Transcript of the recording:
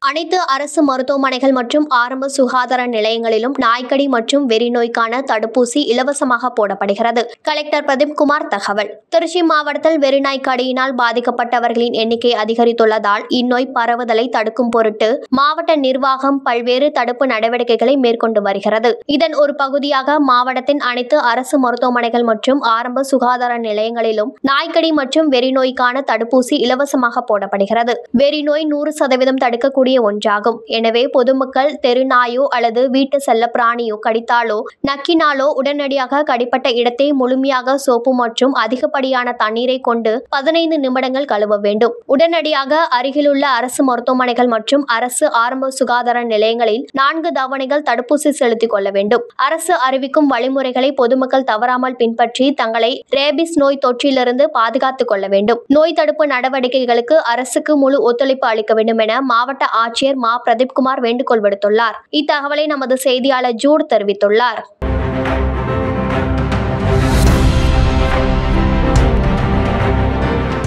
அனைத்து அரசு மருத்துவமனைகள் மற்றும் ஆரம்ப சுகாதார நிலையங்களிலும் நாய்க்கடி மற்றும் வெறிநோய்க்கான தடுப்பூசி இலவசமாக போடப்படுகிறது கலெக்டர் பிரதீப் குமார் தகவல் திருச்சி மாவட்டத்தில் வெறிநாய் கடியினால் பாதிக்கப்பட்டவர்களின் எண்ணிக்கை அதிகரித்துள்ளதால் இந்நோய் பரவுதலை தடுக்கும் பொருட்டு மாவட்ட நிர்வாகம் பல்வேறு தடுப்பு நடவடிக்கைகளை மேற்கொண்டு வருகிறது இதன் ஒரு பகுதியாக மாவட்டத்தின் அனைத்து அரசு மருத்துவமனைகள் மற்றும் ஆரம்ப சுகாதார நிலையங்களிலும் நாய்க்கடி மற்றும் வெறிநோய்க்கான தடுப்பூசி இலவசமாக போடப்படுகிறது வெறிநோய் நூறு சதவீதம் தடுக்கக்கூடிய ஒன்றாகும் எனவே பொதுமக்கள் தெருநாயோ அல்லது வீட்டு செல்லப்பிராணியோ கடித்தாலோ நக்கினாலோ உடனடியாக கடிப்பட்ட இடத்தை முழுமையாக சோப்பு மற்றும் அதிகப்படியான தண்ணீரை கொண்டு பதினைந்து நிமிடங்கள் கழுவ வேண்டும் உடனடியாக அருகிலுள்ள அரசு மருத்துவமனைகள் மற்றும் அரசு ஆரம்ப சுகாதார நிலையங்களில் நான்கு தவணைகள் தடுப்பூசி செலுத்திக் கொள்ள வேண்டும் அரசு அறிவிக்கும் வழிமுறைகளை பொதுமக்கள் தவறாமல் பின்பற்றி தங்களை ரேபிஸ் நோய் தொற்றிலிருந்து பாதுகாத்துக் கொள்ள வேண்டும் நோய் தடுப்பு நடவடிக்கைகளுக்கு அரசுக்கு முழு ஒத்துழைப்பு அளிக்க வேண்டும் என மாவட்ட ஆட்சியர் மா பிரதீப்குமார் வேண்டுகோள் விடுத்துள்ளார் இத்தகவலை நமது செய்தியாளர் ஜூட் தெரிவித்துள்ளார்